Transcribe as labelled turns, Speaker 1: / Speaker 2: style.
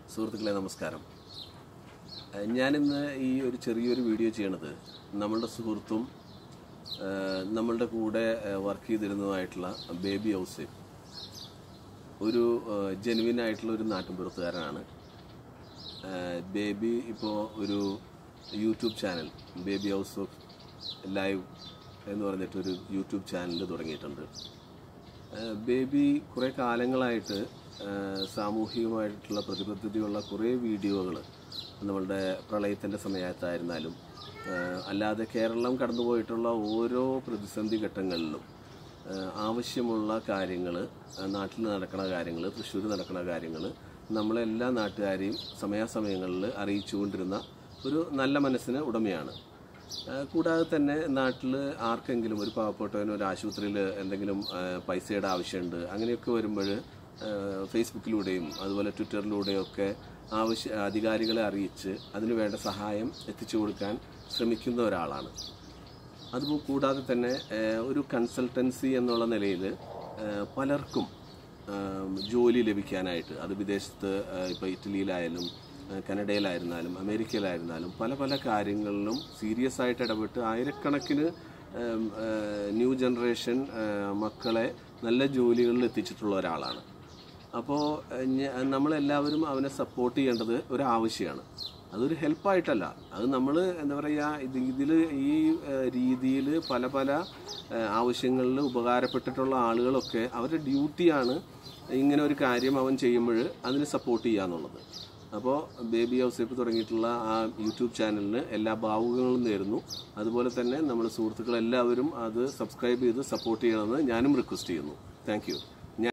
Speaker 1: സുഹൃത്തുക്കളെ നമസ്കാരം ഏഹ് ഞാനിന്ന് ഈ ഒരു ചെറിയൊരു വീഡിയോ ചെയ്യണത് നമ്മളുടെ സുഹൃത്തും ഏഹ് നമ്മളുടെ കൂടെ വർക്ക് ചെയ്തിരുന്നതുമായിട്ടുള്ള ബേബി ഔസേഫ് ഒരു ജെനുവിൻ ആയിട്ടുള്ള ഒരു നാട്ടിൻപുറത്തുകാരനാണ് ഏഹ് ബേബി ഇപ്പോൾ ഒരു YouTube channel baby house of live എന്ന് പറഞ്ഞിട്ടൊരു യൂട്യൂബ് ചാനൽ തുടങ്ങിയിട്ടുണ്ട് ഏഹ് ബേബി കുറേ കാലങ്ങളായിട്ട് ഏഹ് സാമൂഹികമായിട്ടുള്ള പ്രതിബദ്ധതയുള്ള കുറേ വീഡിയോകൾ നമ്മളുടെ പ്രളയത്തിൻ്റെ സമയത്തായിരുന്നാലും ഏഹ് അല്ലാതെ കേരളം കടന്നുപോയിട്ടുള്ള ഓരോ പ്രതിസന്ധി ഘട്ടങ്ങളിലും ഏഹ് ആവശ്യമുള്ള കാര്യങ്ങൾ നാട്ടിൽ നടക്കുന്ന കാര്യങ്ങൾ തൃശ്ശൂർ നടക്കുന്ന കാര്യങ്ങൾ നമ്മളെല്ലാ നാട്ടുകാരെയും സമയാസമയങ്ങളിൽ അറിയിച്ചുകൊണ്ടിരുന്ന ഒരു നല്ല മനസ്സിന് ഉടമയാണ് ഏഹ് കൂടാതെ തന്നെ നാട്ടിൽ ആർക്കെങ്കിലും ഒരു പാവപ്പെട്ടവന് ഒരു ആശുപത്രിയിൽ എന്തെങ്കിലും ഏഹ് പൈസയുടെ ആവശ്യമുണ്ട് അങ്ങനെയൊക്കെ വരുമ്പോൾ ഫേസ്ബുക്കിലൂടെയും അതുപോലെ ട്വിറ്ററിലൂടെയും ഒക്കെ ആവശ്യ അധികാരികളെ അറിയിച്ച് അതിനു വേണ്ട സഹായം എത്തിച്ചു കൊടുക്കാൻ ശ്രമിക്കുന്ന ഒരാളാണ് അതുപോലെ കൂടാതെ തന്നെ ഏഹ് ഒരു കൺസൾട്ടൻസി എന്നുള്ള നിലയിൽ പലർക്കും ഏഹ് ജോലി ലഭിക്കാനായിട്ട് അത് വിദേശത്ത് ഇപ്പോൾ ഇറ്റലിയിലായാലും ഏഹ് കനഡയിലായിരുന്നാലും അമേരിക്കയിലായിരുന്നാലും പല പല കാര്യങ്ങളിലും സീരിയസ് ആയിട്ട് ഇടപെട്ട് ആയിരക്കണക്കിന് ഏഹ് ഏഹ് ന്യൂ ജനറേഷൻ ഏഹ് മക്കളെ നല്ല ജോലികളിൽ എത്തിച്ചിട്ടുള്ള ഒരാളാണ് അപ്പോൾ നമ്മളെല്ലാവരും അവനെ സപ്പോർട്ട് ചെയ്യേണ്ടത് ഒരു ആവശ്യമാണ് അതൊരു ഹെൽപ്പായിട്ടല്ല അത് നമ്മൾ എന്താ പറയുക ഇത് ഇതിൽ ഈ രീതിയിൽ പല പല ആവശ്യങ്ങളിൽ ഉപകാരപ്പെട്ടിട്ടുള്ള ആളുകളൊക്കെ അവരുടെ ഡ്യൂട്ടിയാണ് ഇങ്ങനെ ഒരു കാര്യം അവൻ ചെയ്യുമ്പോൾ അതിന് സപ്പോർട്ട് ചെയ്യുക എന്നുള്ളത് അപ്പോൾ ബേബി ഔസേപ്പ് തുടങ്ങിയിട്ടുള്ള ആ യൂട്യൂബ് ചാനലിന് എല്ലാ ഭാവുകങ്ങളും നേരുന്നു അതുപോലെ തന്നെ നമ്മുടെ സുഹൃത്തുക്കളെല്ലാവരും അത് സബ്സ്ക്രൈബ് ചെയ്ത് സപ്പോർട്ട് ചെയ്യണമെന്ന് ഞാനും റിക്വസ്റ്റ് ചെയ്യുന്നു താങ്ക്